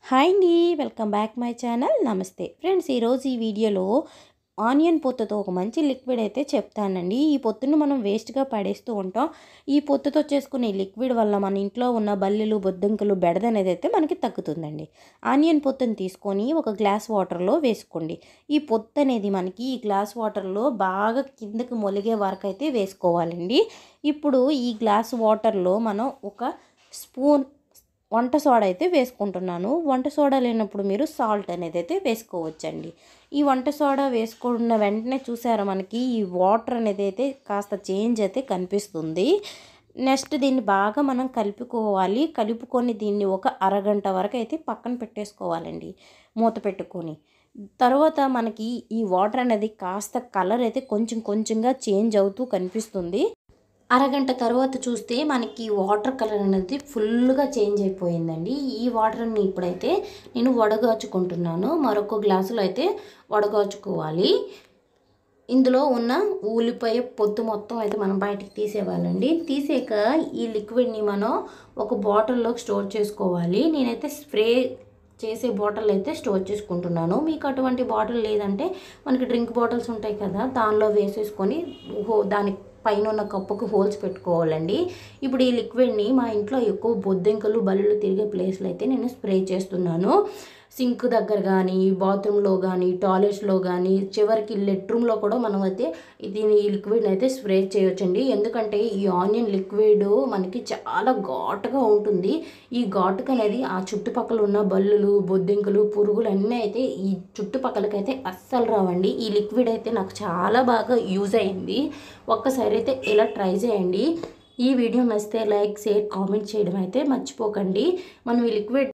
hi అండి welcome back my channel namaste friends ఈరోజు ఈ వీడియోలో ఆనియన్ పొత్తుతో ఒక మంచి లిక్విడ్ అయితే చెప్తానండి ఈ పొత్తును మనం వేస్ట్గా పడేస్తూ ఉంటాం ఈ పొత్తుతో చేసుకునే లిక్విడ్ వల్ల మన ఇంట్లో ఉన్న బల్లిలు బొద్దింకలు బెడద అనేది అయితే మనకి తగ్గుతుందండి ఆనియన్ పొత్తుని తీసుకొని ఒక గ్లాస్ వాటర్లో వేసుకోండి ఈ పొత్తు అనేది మనకి ఈ గ్లాస్ వాటర్లో బాగా కిందకి మొలిగే వరకు అయితే వేసుకోవాలండి ఇప్పుడు ఈ గ్లాస్ వాటర్లో మనం ఒక స్పూన్ వంట సోడా అయితే వేసుకుంటున్నాను వంట సోడా లేనప్పుడు మీరు సాల్ట్ అనేది అయితే వేసుకోవచ్చండి ఈ వంట సోడా వేసుకున్న వెంటనే చూసారా మనకి ఈ వాటర్ అనేది అయితే కాస్త చేంజ్ అయితే కనిపిస్తుంది నెక్స్ట్ దీన్ని బాగా మనం కలుపుకోవాలి కలుపుకొని దీన్ని ఒక అరగంట వరకు అయితే పక్కన పెట్టేసుకోవాలండి మూత పెట్టుకొని తర్వాత మనకి ఈ వాటర్ అనేది కాస్త కలర్ అయితే కొంచెం కొంచెంగా చేంజ్ అవుతూ కనిపిస్తుంది అరగంట తర్వాత చూస్తే మనకి వాటర్ కలర్ అనేది ఫుల్గా చేంజ్ అయిపోయిందండి ఈ వాటర్ని ఇప్పుడైతే నేను వడగాచుకుంటున్నాను మరొక గ్లాసులో అయితే వడగాచుకోవాలి ఇందులో ఉన్న ఉల్లిపాయ పొత్తు మొత్తం అయితే మనం బయటికి తీసేవాళ్ళండి తీసాక ఈ లిక్విడ్ని మనం ఒక బాటిల్లో స్టోర్ చేసుకోవాలి నేనైతే స్ప్రే చేసే బాటిల్ అయితే స్టోర్ చేసుకుంటున్నాను మీకు అటువంటి బాటిల్ లేదంటే మనకి డ్రింక్ బాటిల్స్ ఉంటాయి కదా దానిలో వేసేసుకొని హో దాని పైన ఉన్న కప్పుకు హోల్స్ పెట్టుకోవాలండి ఇప్పుడు ఈ లిక్విడ్ని మా ఇంట్లో ఎక్కువ బొద్దింకలు బల్లులు తిరిగే ప్లేస్లో అయితే నేను స్ప్రే చేస్తున్నాను సింక్ దగ్గర కానీ బాత్రూంలో కానీ టాయిలెట్స్లో కానీ చివరికి లెట్రూమ్లో కూడా మనం అయితే దీని ఈ లిక్విడ్ని అయితే స్ప్రే చేయొచ్చండి ఎందుకంటే ఈ ఆనియన్ లిక్విడ్ మనకి చాలా ఘాటుగా ఉంటుంది ఈ ఘాటుకు అనేది ఆ చుట్టుపక్కల ఉన్న బల్లులు బొద్దింకలు పురుగులు అన్నీ అయితే ఈ చుట్టుపక్కలకైతే అస్సలు రావండి ఈ లిక్విడ్ అయితే నాకు చాలా బాగా యూజ్ అయింది ఒక్కసారి అయితే ఇలా ట్రై చేయండి ఈ వీడియో నచ్చితే లైక్ షేర్ కామెంట్ చేయడం అయితే మర్చిపోకండి మనం ఈ లిక్విడ్